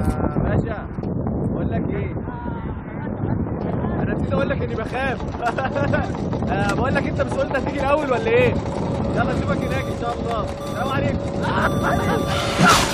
باشا بقول لك ايه انا نسيت اقول لك اني بخاف آه، بقول لك انت مش قلت هتيجي الاول ولا ايه يلا اشوفك هناك ان شاء الله السلام عليكم